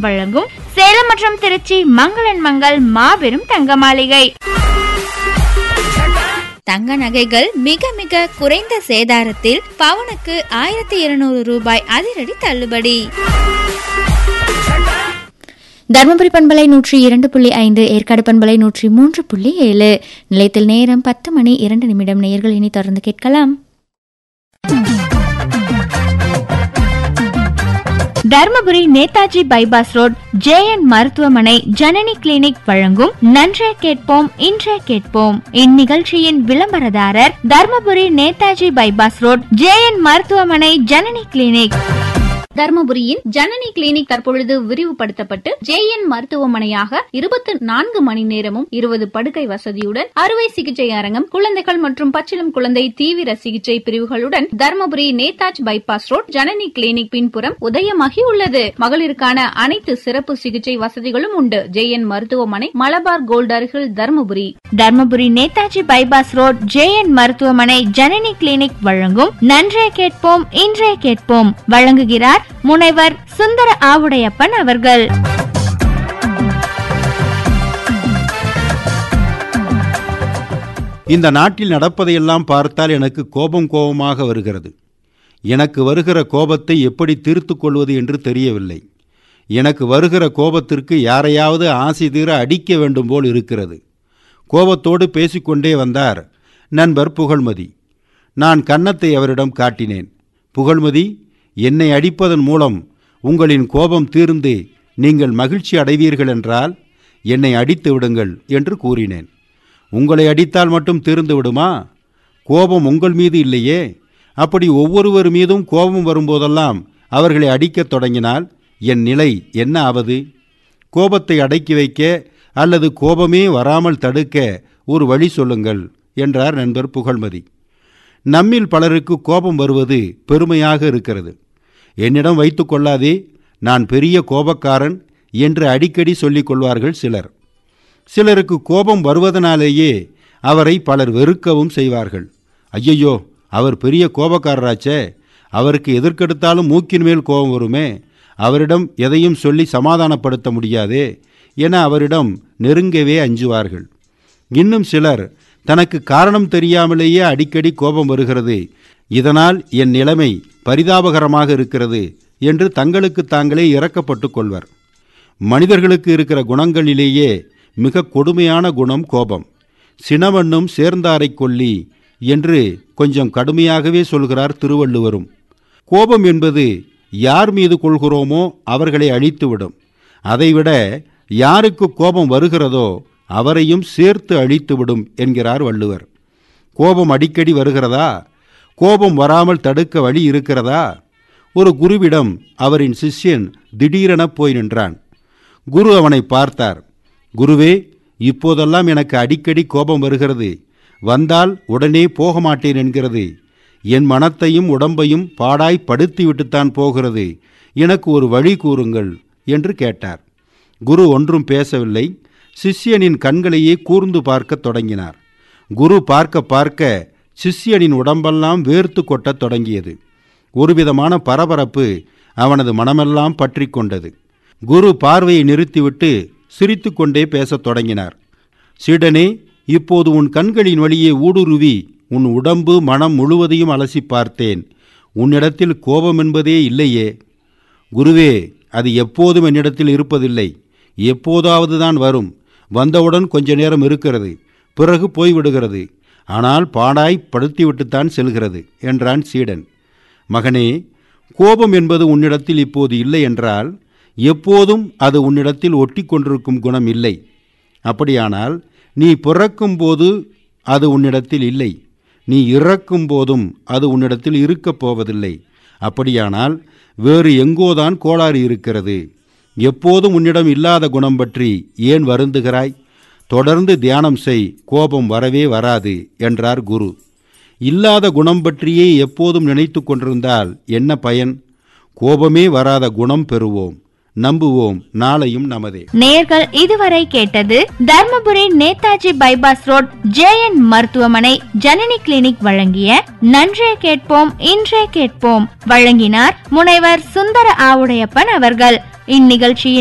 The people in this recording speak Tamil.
வழங்கும் சேலம் மற்றும் திருச்சி மங்களன் மங்கள் மாபெரும் தங்க மாளிகை தங்க நகைகள் மிக மிக குறைந்த சேதாரத்தில் பவுனுக்கு ஆயிரத்தி இருநூறு ரூபாய் அதிரடி தள்ளுபடி தருமபுரி பண்பலை நூற்றி இரண்டு புள்ளி ஐந்து ஏற்காடு பண்பலை நூற்றி மூன்று புள்ளி ஏழு நிலையத்தில் நேரம் பத்து மணி இரண்டு நிமிடம் நேயர்கள் இனி தொடர்ந்து கேட்கலாம் Dharmapuri Netaji bypass road JN மருத்துவமனை ஜனனி கிளினிக் வழங்கும் நன்றே கேட்போம் இன்றே கேட்போம் இந்நிகழ்ச்சியின் விளம்பரதாரர் Dharmapuri Netaji bypass road JN மருத்துவமனை ஜனனி கிளினிக் தர்மபுரியின் ஜனனி கிளினிக் தற்பொழுது விரிவுபடுத்தப்பட்டு ஜேஎன் மருத்துவமனையாக இருபத்தி நான்கு மணி நேரமும் இருபது படுக்கை வசதியுடன் அறுவை சிகிச்சை அரங்கம் குழந்தைகள் மற்றும் பச்சிளம் குழந்தை தீவிர சிகிச்சை பிரிவுகளுடன் Dharmapuri Netaji bypass road Janani clinic பின்புறம் உதயமாகி உள்ளது மகளிருக்கான அனைத்து சிறப்பு சிகிச்சை வசதிகளும் உண்டு ஜேஎன் மருத்துவமனை மலபார் கோல்ட் அருகில் Dharmapuri Dharmapuri Netaji bypass road JN மருத்துவமனை ஜனனி கிளினிக் வழங்கும் நன்றே கேட்போம் இன்றே கேட்போம் வழங்குகிறார் முனைவர் சுந்தர ஆவுடையப்பன் அவர்கள் இந்த நாட்டில் நடப்பதையெல்லாம் பார்த்தால் எனக்கு கோபம் கோபமாக வருகிறது எனக்கு வருகிற கோபத்தை எப்படி தீர்த்து கொள்வது என்று தெரியவில்லை எனக்கு வருகிற கோபத்திற்கு யாரையாவது ஆசை தீர அடிக்க வேண்டும் போல் இருக்கிறது கோபத்தோடு பேசிக்கொண்டே வந்தார் நண்பர் புகழ்மதி நான் கன்னத்தை அவரிடம் காட்டினேன் புகழ்மதி என்னை அடிப்பதன் மூலம் உங்களின் கோபம் தீர்ந்து நீங்கள் மகிழ்ச்சி அடைவீர்கள் என்றால் என்னை அடித்து விடுங்கள் என்று கூறினேன் உங்களை அடித்தால் மட்டும் தீர்ந்து விடுமா கோபம் உங்கள் மீது இல்லையே அப்படி ஒவ்வொருவர் மீதும் கோபம் வரும்போதெல்லாம் அவர்களை அடிக்கத் தொடங்கினால் என் நிலை என்ன ஆவது கோபத்தை அடக்கி வைக்க அல்லது கோபமே வராமல் தடுக்க ஒரு வழி சொல்லுங்கள் என்றார் நண்பர் புகழ்மதி நம்மில் பலருக்கு கோபம் வருவது பெருமையாக இருக்கிறது என்னிடம் வைத்து கொள்ளாதே நான் பெரிய கோபக்காரன் என்று அடிக்கடி சொல்லிக் கொள்வார்கள் சிலர் சிலருக்கு கோபம் வருவதனாலேயே அவரை பலர் வெறுக்கவும் செய்வார்கள் ஐயையோ அவர் பெரிய கோபக்காரராச்சே அவருக்கு எதற்கெடுத்தாலும் மூக்கின் மேல் கோபம் வருமே அவரிடம் எதையும் சொல்லி சமாதானப்படுத்த முடியாதே என அவரிடம் நெருங்கவே அஞ்சுவார்கள் இன்னும் சிலர் தனக்கு காரணம் தெரியாமலேயே அடிக்கடி கோபம் வருகிறது இதனால் என் நிலைமை பரிதாபகரமாக இருக்கிறது என்று தங்களுக்கு தாங்களே இறக்கப்பட்டு கொள்வர் மனிதர்களுக்கு இருக்கிற குணங்களிலேயே மிக கொடுமையான குணம் கோபம் சினவண்ணும் சேர்ந்தாரை கொல்லி என்று கொஞ்சம் கடுமையாகவே சொல்கிறார் திருவள்ளுவரும் கோபம் என்பது யார் மீது கொள்கிறோமோ அவர்களை அழித்துவிடும் அதைவிட யாருக்கு கோபம் வருகிறதோ அவரையும் சேர்த்து அழித்துவிடும் என்கிறார் வள்ளுவர் கோபம் அடிக்கடி வருகிறதா கோபம் வராமல் தடுக்க வழி இருக்கிறதா ஒரு குருவிடம் அவரின் சிஷ்யன் திடீரென போய் நின்றான் குரு அவனை பார்த்தார் குருவே இப்போதெல்லாம் எனக்கு அடிக்கடி கோபம் வருகிறது வந்தால் உடனே போக மாட்டேன் என்கிறது என் மனத்தையும் உடம்பையும் பாடாய் படுத்திவிட்டுத்தான் போகிறது எனக்கு ஒரு வழி கூறுங்கள் என்று கேட்டார் குரு ஒன்றும் பேசவில்லை சிஷ்யனின் கண்களையே கூர்ந்து பார்க்கத் தொடங்கினார் குரு பார்க்க பார்க்க சிஷ்யனின் உடம்பெல்லாம் வேர்த்து கொட்டத் தொடங்கியது ஒருவிதமான பரபரப்பு அவனது மனமெல்லாம் பற்றி கொண்டது குரு பார்வையை நிறுத்திவிட்டு சிரித்துக்கொண்டே பேசத் தொடங்கினார் சீடனே இப்போது உன் கண்களின் வழியே ஊடுருவி உன் உடம்பு மனம் முழுவதையும் அலசி பார்த்தேன் உன்னிடத்தில் கோபம் என்பதே இல்லையே குருவே அது எப்போதும் என்னிடத்தில் இருப்பதில்லை எப்போதாவது தான் வரும் வந்தவுடன் கொஞ்ச நேரம் இருக்கிறது பிறகு போய்விடுகிறது ஆனால் பாடாய் படுத்திவிட்டுத்தான் செல்கிறது என்றான் சீடன் மகனே கோபம் என்பது உன்னிடத்தில் இப்போது இல்லை என்றால் எப்போதும் அது உன்னிடத்தில் ஒட்டி கொண்டிருக்கும் குணம் இல்லை அப்படியானால் நீ பிறக்கும் போது அது உன்னிடத்தில் இல்லை நீ இறக்கும் போதும் அது உன்னிடத்தில் இருக்கப் போவதில்லை அப்படியானால் வேறு எங்கோதான் கோளாறு இருக்கிறது எப்போதும் உன்னிடம் இல்லாத குணம் பற்றி ஏன் வருந்துகிறாய் தொடர்ந்து தியானம் செய் கோபம் வரவே வராது என்றார் குரு இல்லாத குணம் பற்றியே எப்போதும் நினைத்து கொண்டிருந்தால் என்ன பயன் கோபமே வராத குணம் பெறுவோம் நம்புவோம் நாளையும் நமதே நேர்கள் இதுவரை கேட்டது Dharmapuri Netaji bypass road JN மருத்துவமனை ஜனனி கிளினிக் வழங்கிய நன்றே கேட்போம் இன்றே கேட்போம் வழங்கினார் முனைவர் சுந்தர ஆவுடையப்பன் அவர்கள் இந்நிகழ்ச்சியின்